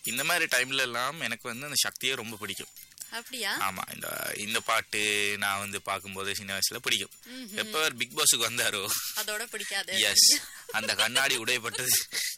இந்த மாதிரி டைம்ல எல்லாம் எனக்கு வந்து அந்த சக்தியே ரொம்ப பிடிக்கும் அப்படியா ஆமா இந்த இந்த பாட்டு நான் வந்து பார்க்கும்போது சின்ன வயசுல பிடிக்கும் எப்ப அவர் பிக் பாஸுக்கு வந்தாரோ அதோட பிடிக்காது எஸ் அந்த கண்ணாடி உடையப்பட்டது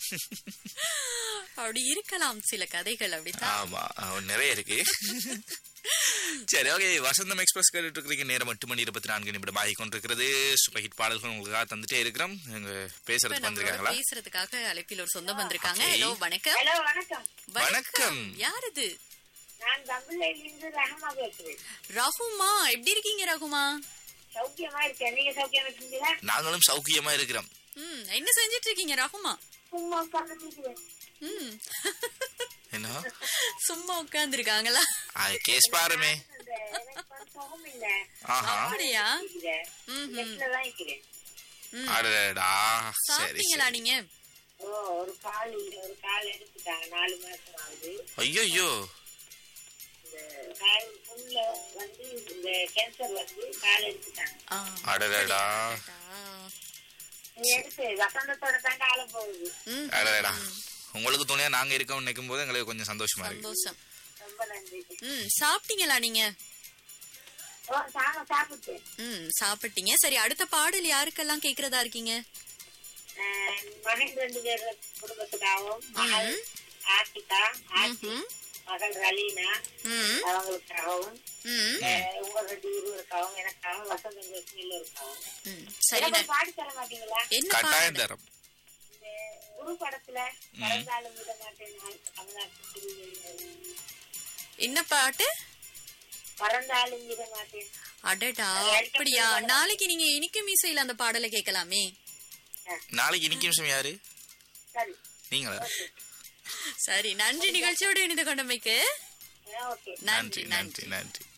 அப்படி இருக்கலாம் சில கதைகள் அப்படித்தான் ஆமா அஹ் நிறைய இருக்கு சரி ஓகே வசந்தம் எக்ஸ்பிரஸ் கேட்டுட்டு இருக்கிறீங்க நேரம் எட்டு மணி இருபத்தி நான்கு நிமிடம் ஆகி கொண்டிருக்கிறது சூப்பர் ஹிட் பாடல்கள் உங்களுக்காக தந்துட்டே இருக்கிறோம் இங்க இப்ப பேசுறதுக்கு நம்மளோட வந்திருக்காங்களா பேசுறதுக்காக அழைப்பில் ஒரு சொந்தம் வந்திருக்காங்க Okay. ஹலோ வணக்கம் ஹலோ வணக்கம் வணக்கம். யார் இது நான் தமிழ்லேருந்து ரஹமா பேசுறேன் ரகுமா எப்படி இருக்கீங்க ரகுமா சௌக்கியமா இருக்கேன் நீங்க சௌக்கியமா இருக்கீங்களா நாங்களும் சௌக்கியமா இருக்கிறோம் ம் என்ன செஞ்சிட்டு இருக்கீங்க ரகுமா சும்மா உட்கார்ந்து ம் என்ன சும்மா உட்கார்ந்து இருக்காங்களா கேஸ் பாருமே எனக்கு வந்து சுகம் இல்ல ஆஹா அப்படியா இருக்கிறேன். ம் நெட்ல தான் இருக்கிறேன் ம். அடடா சரி சாப்பிட்டீங்களா நீங்க ஓ ஒரு கால் இல்ல ஒரு கால் எடுத்துட்டாங்க நாலு மாசம் ஆகுது ஐயோ இந்த கால் புண்ணுல வந்து இந்த கேன்சர் வந்து கால் எடுத்துட்டாங்க ஆ, அடடடா ஆ. இது எடுத்து வசந்தத்தோட தான் காலம் போகுது ம், அடடா உங்களுக்கு துணையா நாங்க இருக்கோம் நினைக்கும் போது எங்களுக்கு கொஞ்சம் சந்தோஷமா இருக்கு சந்தோஷம் ரொம்ப நன்றி ம் சாப்பிட்டீங்களா நீங்க ஓ சாங்க சாப்பிட்டேன் ம் சாப்பிட்டீங்க சரி அடுத்த பாடல் யாருக்கெல்லாம் கேக்குறதா இருக்கீங்க அஹ் மகன் ரெண்டு பேர் குடும்பத்துக்காகவும் மகள் ஆர்த்திகா ஆர்த்தி ம், மகள் ரலீனா ம், அவங்களுக்காகவும் ம், அஹ் உங்க ரெண்டு இருவருக்காகவும் எனக்காகவும் வசந்த லட்சுமியில இருக்காகவும் ம். சரி எனக்கு நான் ஒரு பாடி தர மாட்டீங்களா என்ன கட்டாயம் பாடல் தரம் இந்த குரு படத்துல பறந்தாலும் விட மாட்டேன் நான் தமிழ்நாட்டு என்ன பாட்டு பறந்தாலும் விட மாட்டேன் அடடா அப்படியா நாளைக்கு நீங்க இனிக்கும் இசையில அந்த பாடலை கேட்கலாமே நாளைக்கு இன்னைக்கு நிமிஷம் யாரு சரி நீங்களா சரி நன்றி நிகழ்ச்சியோடு இணைந்து கொண்டமைக்கு ஓகே நன்றி நன்றி நன்றி நன்றி